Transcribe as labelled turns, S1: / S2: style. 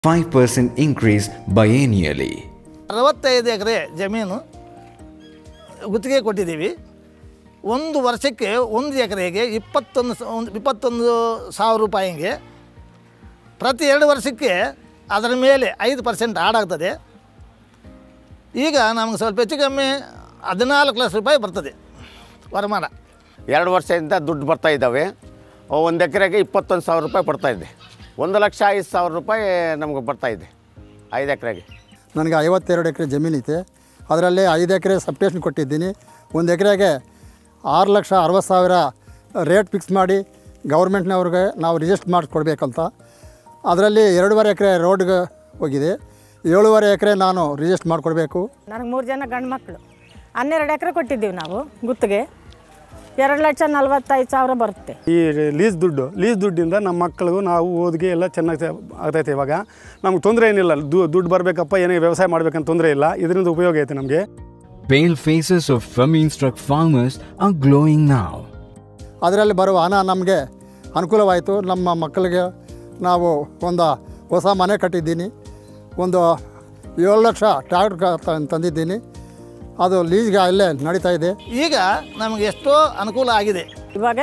S1: 5% increase biennially.
S2: ಅರವತ್ತೈದು ಎಕರೆ ಜಮೀನು ಗುತ್ತಿಗೆ ಕೊಟ್ಟಿದ್ದೀವಿ ಒಂದು ವರ್ಷಕ್ಕೆ ಒಂದು ಎಕರೆಗೆ ಇಪ್ಪತ್ತೊಂದು ಸ- ಒಂದು ಇಪ್ಪತ್ತೊಂದು ಸಾವಿರ ರೂಪಾಯಿಗೆ ಪ್ರತಿ ಎರಡು ವರ್ಷಕ್ಕೆ ಅದರ ಮೇಲೆ ಐದು ಪರ್ಸೆಂಟ್ ಆಡಾಗ್ತದೆ ಈಗ ನಮಗೆ ಸ್ವಲ್ಪ ಹೆಚ್ಚು ಕಮ್ಮಿ ಹದಿನಾಲ್ಕು ಲಕ್ಷ ರೂಪಾಯಿ ಬರ್ತದೆ ವರಮಾನ
S3: ಎರಡು ವರ್ಷದಿಂದ ದುಡ್ಡು ಬರ್ತಾ ಇದ್ದಾವೆ ಒಂದು ಎಕರೆಗೆ ಇಪ್ಪತ್ತೊಂದು ಸಾವಿರ ರೂಪಾಯಿ ಬರ್ತಾ ಇದೆ ಒಂದು ಲಕ್ಷ ಐದು ಸಾವಿರ ರೂಪಾಯಿ ನಮ್ಗೆ ಬರ್ತಾ ಇದೆ ಐದು ಎಕರೆಗೆ
S4: ನನಗೆ ಐವತ್ತೆರಡು ಎಕರೆ ಜಮೀನಿದೆ ಅದರಲ್ಲಿ ಐದು ಎಕರೆ ಸಬ್ಟೇಷನ್ ಕೊಟ್ಟಿದ್ದೀನಿ ಒಂದು ಎಕರೆಗೆ ಆರು ಲಕ್ಷ ಅರವತ್ತು ಸಾವಿರ ರೇಟ್ ಫಿಕ್ಸ್ ಮಾಡಿ ಗೌರ್ಮೆಂಟ್ನವ್ರಿಗೆ ನಾವು ರಿಜಿಸ್ಟರ್ ಮಾಡಿಸ್ಕೊಡ್ಬೇಕಂತ ಅದರಲ್ಲಿ ಎರಡೂವರೆ ಎಕರೆ ರೋಡ್ಗೆ ಹೋಗಿದೆ ಏಳುವರೆ ಎಕರೆ ನಾನು ರಿಜಿಸ್ಟರ್ ಮಾಡಿಕೊಡ್ಬೇಕು
S5: ನನಗೆ ಮೂರು ಜನ ಗಂಡು ಮಕ್ಕಳು ಹನ್ನೆರಡು ಎಕರೆ ಕೊಟ್ಟಿದ್ದೀವಿ ನಾವು ಗುತ್ತಿಗೆ ಎರಡು ಲಕ್ಷ ನಲ್ವತ್ತೈದು ಸಾವಿರ ಬರುತ್ತೆ
S6: ಈ ಲೀಸ್ ದುಡ್ಡು ಲೀಸ್ ದುಡ್ಡಿಂದ ನಮ್ಮ ಮಕ್ಕಳಿಗೂ ನಾವು ಓದಿಗೆ ಎಲ್ಲ ಚೆನ್ನಾಗಿ ಆಗ್ತೈತೆ ಇವಾಗ ನಮ್ಗೆ ತೊಂದರೆ ಏನಿಲ್ಲ ದು- ದುಡ್ಡು ಬರಬೇಕಪ್ಪ ಏನೇ ವ್ಯವಸಾಯ ಮಾಡ್ಬೇಕಂತ ತೊಂದರೆ ಇಲ್ಲ ಇದರಿಂದ ಉಪಯೋಗ ಐತೆ ನಮಗೆ
S1: Pale faces of famine struck farmers are glowing now.
S4: ಅದರಲ್ಲಿ ಬರುವ ಹಣ ನಮಗೆ ಅನುಕೂಲವಾಯಿತು ನಮ್ಮ ಮಕ್ಕಳಿಗೆ ನಾವು ಒಂದು ಹೊಸ ಮನೆ ಕಟ್ಟಿದ್ದೀನಿ ಒಂದು ಏಳು ಲಕ್ಷ ಟ್ರ್ಯಾಕ್ಟರ್ ತಂದಿದ್ದೀನಿ ಅದು ಲೀಸ್ಗೆ ಅಲ್ಲೇ ನಡೀತಾ ಇದೆ
S2: ಈಗ ನಮಗೆ ಎಷ್ಟೋ ಅನುಕೂಲ ಆಗಿದೆ
S5: ಇವಾಗ